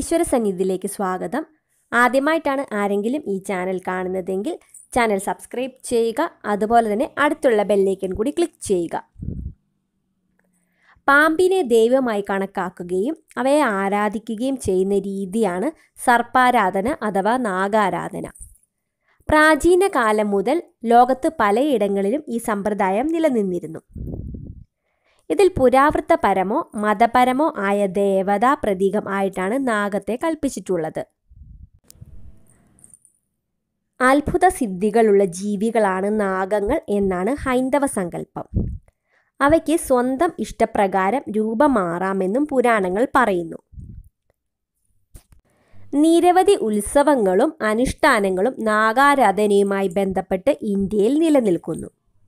ഈശ്വര സന്നിധിയിലേക്ക് സ്വാഗതം ആദ്യമായിട്ടാണ് ആരെങ്കിലും ഈ ചാനൽ കാണുന്നതെങ്കിൽ ചാനൽ സബ്സ്ക്രൈബ് ചെയ്യുക അതുപോലെ തന്നെ അടുത്തുള്ള ബെല്ലൈക്കൻ കൂടി ക്ലിക്ക് ചെയ്യുക പാമ്പിനെ ദൈവമായി കണക്കാക്കുകയും അവയെ ആരാധിക്കുകയും ചെയ്യുന്ന രീതിയാണ് സർപ്പാരാധന അഥവാ നാഗാരാധന പ്രാചീന കാലം മുതൽ ലോകത്ത് പലയിടങ്ങളിലും ഈ സമ്പ്രദായം നിലനിന്നിരുന്നു ഇതിൽ പുരാവൃത്തപരമോ മതപരമോ ആയ ദേവതാ പ്രതീകം ആയിട്ടാണ് നാഗത്തെ കൽപ്പിച്ചിട്ടുള്ളത് അത്ഭുത സിദ്ധികളുള്ള ജീവികളാണ് നാഗങ്ങൾ എന്നാണ് ഹൈന്ദവ സങ്കല്പം അവയ്ക്ക് സ്വന്തം ഇഷ്ടപ്രകാരം രൂപം മാറാമെന്നും പുരാണങ്ങൾ പറയുന്നു നിരവധി ഉത്സവങ്ങളും അനുഷ്ഠാനങ്ങളും നാഗാരാധനയുമായി ബന്ധപ്പെട്ട് ഇന്ത്യയിൽ നിലനിൽക്കുന്നു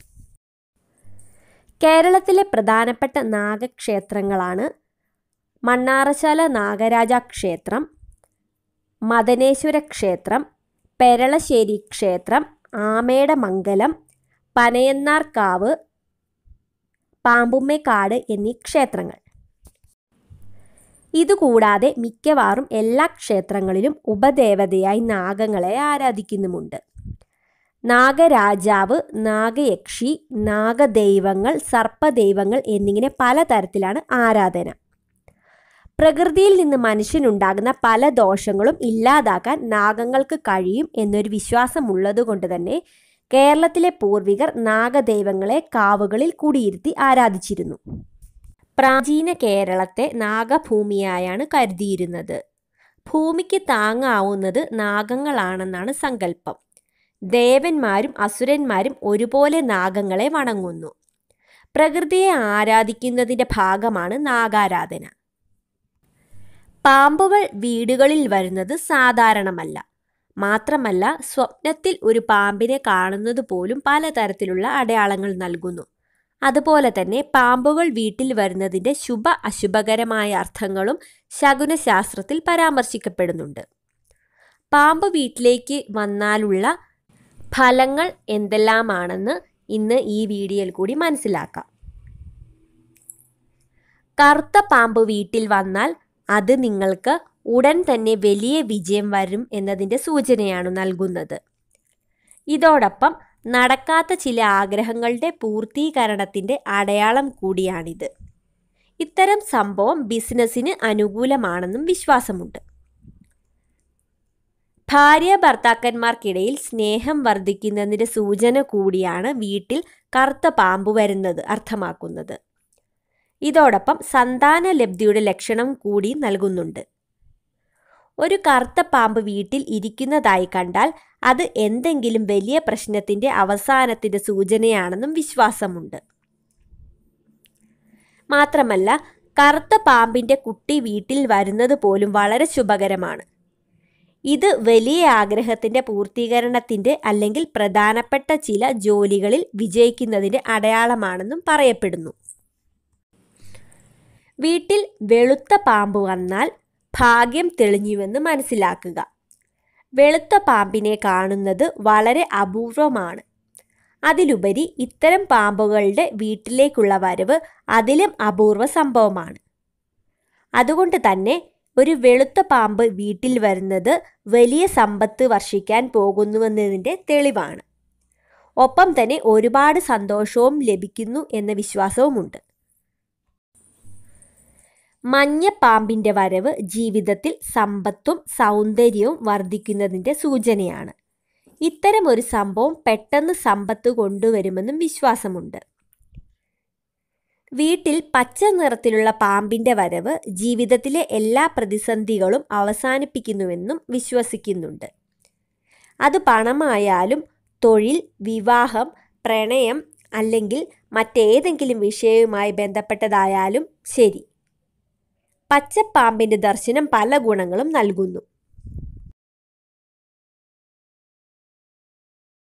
കേരളത്തിലെ പ്രധാനപ്പെട്ട നാഗക്ഷേത്രങ്ങളാണ് മണ്ണാറശാല നാഗരാജ ക്ഷേത്രം മദനേശ്വര ക്ഷേത്രം പെരളശ്ശേരി ക്ഷേത്രം ആമേടമംഗലം പനയന്നാർക്കാവ് പാമ്പുമ്മേക്കാട് എന്നീ ക്ഷേത്രങ്ങൾ ഇതുകൂടാതെ മിക്കവാറും എല്ലാ ക്ഷേത്രങ്ങളിലും ഉപദേവതയായി നാഗങ്ങളെ ആരാധിക്കുന്നുമുണ്ട് നാഗരാജാവ് നാഗയക്ഷി നാഗദൈവങ്ങൾ സർപ്പദൈവങ്ങൾ എന്നിങ്ങനെ പലതരത്തിലാണ് ആരാധന പ്രകൃതിയിൽ നിന്ന് മനുഷ്യനുണ്ടാകുന്ന പല ദോഷങ്ങളും ഇല്ലാതാക്കാൻ നാഗങ്ങൾക്ക് കഴിയും എന്നൊരു വിശ്വാസമുള്ളതുകൊണ്ട് തന്നെ കേരളത്തിലെ പൂർവികർ നാഗദൈവങ്ങളെ കാവുകളിൽ കുടിയിരുത്തി ആരാധിച്ചിരുന്നു പ്രാചീന കേരളത്തെ നാഗഭൂമിയായാണ് കരുതിയിരുന്നത് ഭൂമിക്ക് താങ്ങാവുന്നത് നാഗങ്ങളാണെന്നാണ് സങ്കല്പം ദേവന്മാരും അസുരന്മാരും ഒരുപോലെ നാഗങ്ങളെ വണങ്ങുന്നു പ്രകൃതിയെ ആരാധിക്കുന്നതിൻ്റെ ഭാഗമാണ് നാഗാരാധന പാമ്പുകൾ വീടുകളിൽ വരുന്നത് സാധാരണമല്ല മാത്രമല്ല സ്വപ്നത്തിൽ ഒരു പാമ്പിനെ കാണുന്നത് പോലും പലതരത്തിലുള്ള അടയാളങ്ങൾ നൽകുന്നു അതുപോലെ തന്നെ പാമ്പുകൾ വീട്ടിൽ വരുന്നതിൻ്റെ ശുഭ അശുഭകരമായ അർത്ഥങ്ങളും ശകുനശാസ്ത്രത്തിൽ പരാമർശിക്കപ്പെടുന്നുണ്ട് പാമ്പ് വീട്ടിലേക്ക് വന്നാലുള്ള ഫലങ്ങൾ എന്തെല്ലാമാണെന്ന് ഇന്ന് ഈ വീഡിയോയിൽ കൂടി മനസ്സിലാക്കാം കറുത്ത പാമ്പ് വീട്ടിൽ വന്നാൽ അത് നിങ്ങൾക്ക് ഉടൻ തന്നെ വലിയ വിജയം വരും എന്നതിൻ്റെ സൂചനയാണ് നൽകുന്നത് ഇതോടൊപ്പം നടക്കാത്ത ചില ആഗ്രഹങ്ങളുടെ പൂർത്തീകരണത്തിൻ്റെ അടയാളം കൂടിയാണിത് ഇത്തരം സംഭവം ബിസിനസ്സിന് അനുകൂലമാണെന്നും വിശ്വാസമുണ്ട് ഭാര്യ ഭർത്താക്കന്മാർക്കിടയിൽ സ്നേഹം വർദ്ധിക്കുന്നതിൻ്റെ സൂചന കൂടിയാണ് വീട്ടിൽ കറുത്ത പാമ്പ് വരുന്നത് അർത്ഥമാക്കുന്നത് ഇതോടൊപ്പം സന്താന ലബ്ധിയുടെ ലക്ഷണം കൂടി നൽകുന്നുണ്ട് ഒരു കറുത്ത പാമ്പ് വീട്ടിൽ ഇരിക്കുന്നതായി കണ്ടാൽ അത് എന്തെങ്കിലും വലിയ പ്രശ്നത്തിന്റെ അവസാനത്തിന്റെ സൂചനയാണെന്നും വിശ്വാസമുണ്ട് മാത്രമല്ല കറുത്ത പാമ്പിന്റെ കുട്ടി വീട്ടിൽ വരുന്നത് പോലും വളരെ ശുഭകരമാണ് ഇത് വലിയ ആഗ്രഹത്തിന്റെ പൂർത്തീകരണത്തിന്റെ അല്ലെങ്കിൽ പ്രധാനപ്പെട്ട ചില ജോലികളിൽ വിജയിക്കുന്നതിന്റെ അടയാളമാണെന്നും പറയപ്പെടുന്നു വീട്ടിൽ വെളുത്ത പാമ്പ് വന്നാൽ ഭാഗ്യം തെളിഞ്ഞുവെന്ന് മനസ്സിലാക്കുക വെളുത്ത പാമ്പിനെ കാണുന്നത് വളരെ അപൂർവമാണ് അതിലുപരി ഇത്തരം പാമ്പുകളുടെ വീട്ടിലേക്കുള്ള വരവ് അതിലും അപൂർവ സംഭവമാണ് അതുകൊണ്ട് തന്നെ ഒരു വെളുത്ത പാമ്പ് വീട്ടിൽ വരുന്നത് വലിയ സമ്പത്ത് വർഷിക്കാൻ പോകുന്നുവെന്നതിൻ്റെ തെളിവാണ് ഒപ്പം തന്നെ ഒരുപാട് സന്തോഷവും ലഭിക്കുന്നു എന്ന വിശ്വാസവുമുണ്ട് മഞ്ഞപ്പാമ്പിൻ്റെ വരവ് ജീവിതത്തിൽ സമ്പത്തും സൗന്ദര്യവും വർദ്ധിക്കുന്നതിൻ്റെ സൂചനയാണ് ഇത്തരം ഒരു സംഭവം പെട്ടെന്ന് സമ്പത്ത് കൊണ്ടുവരുമെന്നും വിശ്വാസമുണ്ട് വീട്ടിൽ പച്ച നിറത്തിലുള്ള പാമ്പിൻ്റെ വരവ് ജീവിതത്തിലെ എല്ലാ പ്രതിസന്ധികളും അവസാനിപ്പിക്കുന്നുവെന്നും വിശ്വസിക്കുന്നുണ്ട് അത് പണമായാലും തൊഴിൽ വിവാഹം പ്രണയം അല്ലെങ്കിൽ മറ്റേതെങ്കിലും വിഷയവുമായി ബന്ധപ്പെട്ടതായാലും ശരി പച്ചപ്പാമ്പിൻ്റെ ദർശനം പല ഗുണങ്ങളും നൽകുന്നു